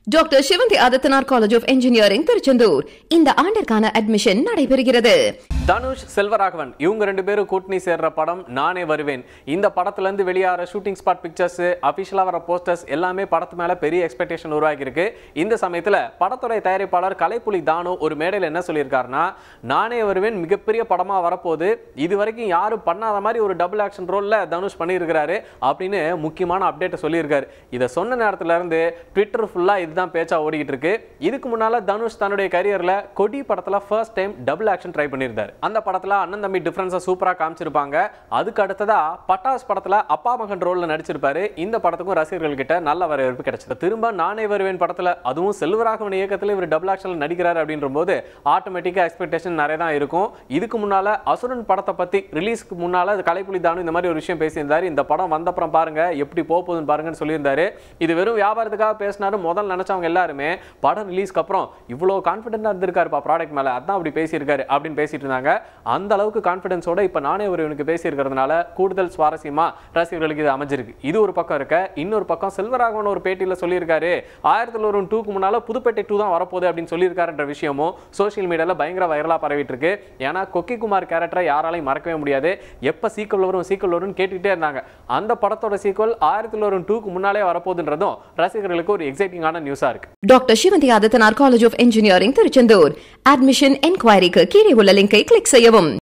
doctor Sivanthi Adithanar college of engineering Tiruchendur இந்த ஆண்டிற்கான admission நடைபெறுகிறது தனுஷ் செல்வராகவன் இவங்க ரெண்டு பேரும் கூட்டணி சேர்ற படம் நானே வருவேன் இந்த படத்துல இருந்து வெளியாகிற ஷூட்டிங் ஸ்பாட் பிக்சர்ஸ் அபிஷியலா வர போஸ்டர்ஸ் எல்லாமே படத்து மேல பெரிய எக்ஸ்பெக்டேஷன் உருவாகி இருக்கு இந்த சமயத்துல படத்துடைய தயாரிப்பாளர் கலைப்புலி தானு ஒரு மேடையில் என்ன சொல்லியிருக்காருன்னா நானே வருவேன் மிகப்பெரிய படமா வரப்போகுது இது வரைக்கும் யாரும் பண்ணாத மாதிரி ஒரு டபுள் ஆக்ஷன் ரோல்ல தனுஷ் பண்ணியிருக்கிறாரு அப்படின்னு முக்கியமான அப்டேட்டை சொல்லியிருக்காரு இதை சொன்ன நேரத்துல இருந்து ட்விட்டர் ஃபுல்லா இதுதான் பேச்சா ஓடிக்கிட்டு இருக்கு இதுக்கு முன்னால தனுஷ் தன்னுடைய கரியர்ல கொடி படத்துல first time double action try பண்ணியிருந்தாரு அந்த படத்துல அண்ணன் தம்பி டிஃபரன்ஸை சூப்பரா காமிச்சிருப்பாங்க அதுக்கு அடுத்ததா பட்டாஸ் படத்துல அப்பா மகன் ரோல்ல நடிச்சிருப்பாரு இந்த படத்துக்கும் ரசிகர்கள் கிட்ட நல்ல வரவேற்பு கிடைச்சது திரும்ப நானே வருவேன் படத்துல அதுவும் செல்வராகவன் இயக்கத்துல இவர் டபுள் ஆக்ஷன்ல நடிக்கிறாரு அப்படின்ற போது ஆட்டோமேட்டிக்கா எக்ஸ்பெக்டேஷன் நிறைய தான் இருக்கும் இதுக்கு முன்னால அசுரன் படத்தை பத்தி ரிலீஸ்க்கு முன்னால அது கலைப்புலி தானு இந்த மாதிரி ஒரு விஷயம் பேசியிருந்தாரு இந்த படம் வந்தப்புறம் பாருங்க எப்படி போக போகுதுன்னு பாருங்கன்னு சொல்லியிருந்தாரு இது வெறும் வியாபாரத்துக்காக பேசினாரு முதல்ல நினைச்சவங்க எல்லாருமே படம் ரிலீஸ்க்கு அப்புறம் இவ்வளோ கான்ஃபிடென்ட்டாக இருந்திருக்காருப்பா ப்ராடக்ட் மேலே அதான் அப்படி பேசியிருக்காரு அப்படின்னு பேசிட்டு இருந்தாங்க அந்த அளவுக்கு கான்ஃபிடன்ஸோட இப்போ நானே ஒரு இவனுக்கு பேசியிருக்கிறதுனால கூடுதல் சுவாரஸ்யமா ரசிகர்களுக்கு இது அமைஞ்சிருக்கு இது ஒரு பக்கம் இருக்க இன்னொரு பக்கம் செல்வராகவன் ஒரு பேட்டியில் சொல்லியிருக்காரு ஆயிரத்தி தொள்ளாயிரம் டூக்கு முன்னால புதுப்பேட்டை டூ தான் வரப்போகுது அப்படின்னு சொல்லியிருக்காருன்ற விஷயமும் சோஷியல் மீடியாவில் பயங்கர வைரலாக பரவிட்டு இருக்கு ஏன்னா கொக்கி குமார் கேரக்டரை யாராலையும் மறக்கவே முடியாது எப்போ சீக்கிரம் வரும் சீக்கிரம் வரும்னு கேட்டுக்கிட்டே இருந்தாங்க அந்த படத்தோட சீக்வல் ஆயிரத்தி தொள்ளாயிரம் டூக்கு முன்னாலே வரப்போகுதுன்றதும் ரசிகர்களுக்கு ஒரு எக்ஸைட்டிங்கான நியூஸாக இருக்கு doctor Sivanthi Adithanar college of engineering Tiruchendur admission என்கொயரிக்கு கீழே உள்ள லிங்கை கிளிக் செய்யவும்